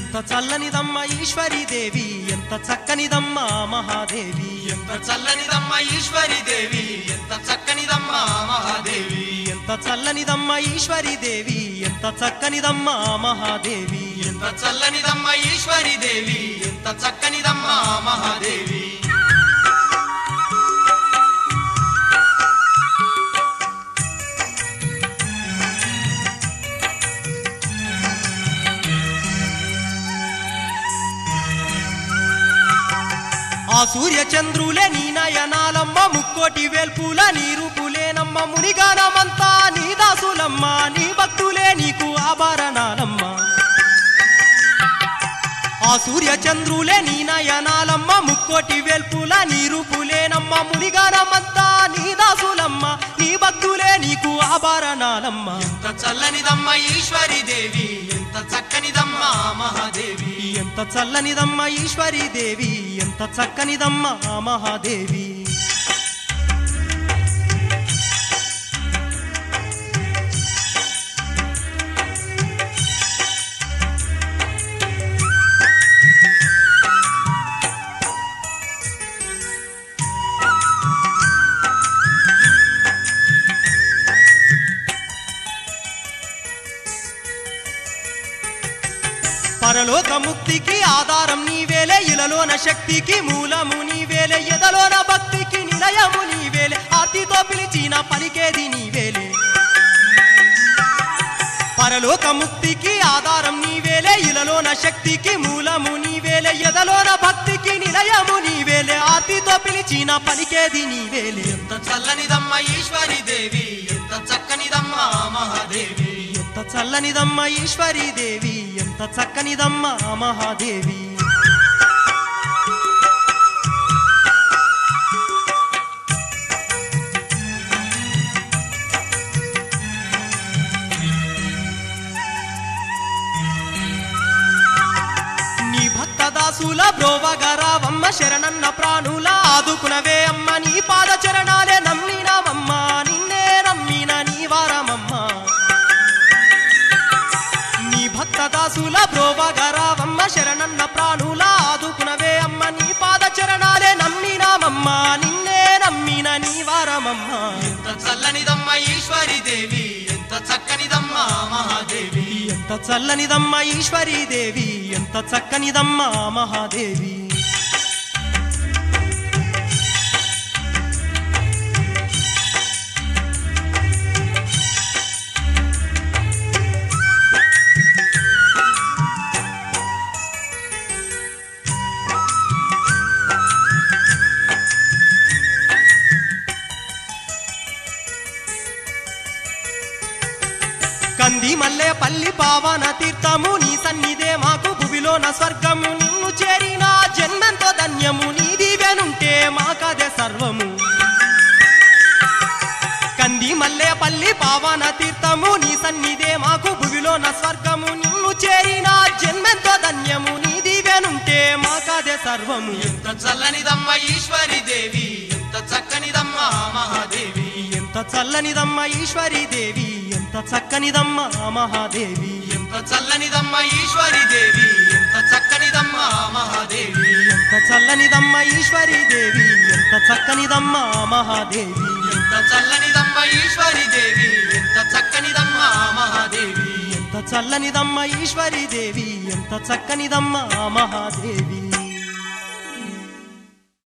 ఎంత చల్లనిదమ్మ ఈశ్వరీ దేవి ఎంత చక్కనిదమ్మ మహాదేవి ఎంత చల్లనిదమ్మ ఈశ్వరి దేవి ఎంత చక్కనిదమ్మ మహాదేవి ఎంత చల్లనిదమ్మ ఈశ్వరీ దేవి ఎంత చక్కనిదమ్మ మహాదేవి ఎంత చల్లనిదమ్మ ఈశ్వరి దేవి ఎంత చక్కనిదమ్మ మహాదేవి ఆ సూర్య చంద్రులే నీ నయనాలమ్మ ముక్కోటి వేల్పుల నీ రూపులేనమ్మ మునిగానమంతా నీ దాసులమ్మ నీ భక్తులే నీకు ఆభరణాలమ్మ ఆ సూర్య చంద్రులే నీ నయనాలమ్మ ముక్కోటి వేల్పుల నీ రూపులేనమ్మ మునిగానమంతా నీ దాసులమ్మ నీ భక్తులే నీకు ఆభరణాలమ్మ ఎంత చల్లనిదమ్మ ఈశ్వరి దేవి ఎంత చక్కనిదమ్మ మహాదేవి ఎంత చల్లనిదమ్మ ఈశ్వరీ దేవి ఎంత చక్కనిదమ్మ మహాదేవి పరలోక ముక్తికి ఆధారం నీవేలే ఇలలోన శక్తికి మూలము నీవేలే ఎదలోన భక్తికి నిలయము నీవేలే ఆతితో పిలిచిన పలికేది నీవేలే పరలోక ముక్తికి ఆధారం నీవేలే ఇలలోన శక్తికి మూలము నీవేలే ఎదలోన భక్తికి నిలయము నీవేలే ఆతితో పిలిచిన పలికేది నీవేలే ఎంత చల్లనిదమ్మ ఈశ్వరి దేవి ఎంత చక్కనిదమ్మ మహాదేవి ఎంత చల్లనిదమ్మ ఈశ్వరీ దేవి ఎంత చక్కనిదమ్మ మహాదేవి నీ భక్త దాసుల బ్రోవగరావమ్మ శరణన్న ప్రాణుల ఆదుకునవే అమ్మ నీ పాద చరణాలే నమ్మినామమ్మ నిన్నే నమ్మిన నీ వారమమ్మ నీ భక్త దాసుల బ్రోవగరావమ్మ శరణన్న ప్రాణుల ఆదుకునవే అమ్మ నీ పాద చరణాలే నమ్మినామమ్మ నిన్నే నమ్మిన నీ వారమమ్మ ఎంత చల్లనిదమ్మ ఈశ్వరి దేవి ఎంత చక్కనిదమ్మ మహాదేవి ఎంత చల్లనిదమ్మ ఈశ్వరీ దేవి ఎంత చక్కనిదమ్మ మహాదేవి కంది మల్లె పల్లి పావన తీర్థము నీ సన్నిధే మాకు భువిలోన స్వర్గము నిన్ను చేరిన జన్మెంతో ధన్యము నీ దీవెనుంటే మాకదే సర్వము కంది మల్లె పల్లి పావన తీర్థము నీ సన్నిధే మాకు భువిలోన స్వర్గము నిన్ను చేరిన జన్మెంతో ధన్యము నీ దీవెనుంటే మాకదే సర్వము ఎంత చల్లనిదమ్మ ఈశ్వరి దేవి ఎంత చక్కనిదమ్మ మహాదేవి ఎంత చల్లనిదమ్మ ఈశ్వరీ దేవి ఎంత చక్కనిదమ్మ మహాదేవి ఎంత చల్లనిదమ్మ ఈశ్వరి దేవి ఎంత చక్కనిదమ్మ మహాదేవి ఎంత చల్లనిదమ్మ ఈశ్వరీ దేవి ఎంత చక్కనిదమ్మ మహాదేవి ఎంత చల్లనిదమ్మ ఈశ్వరి దేవి ఎంత చక్కనిదమ్మ మహాదేవి ఎంత చల్లనిదమ్మ ఈశ్వరీ దేవి ఎంత చక్కనిదమ్మ మహాదేవి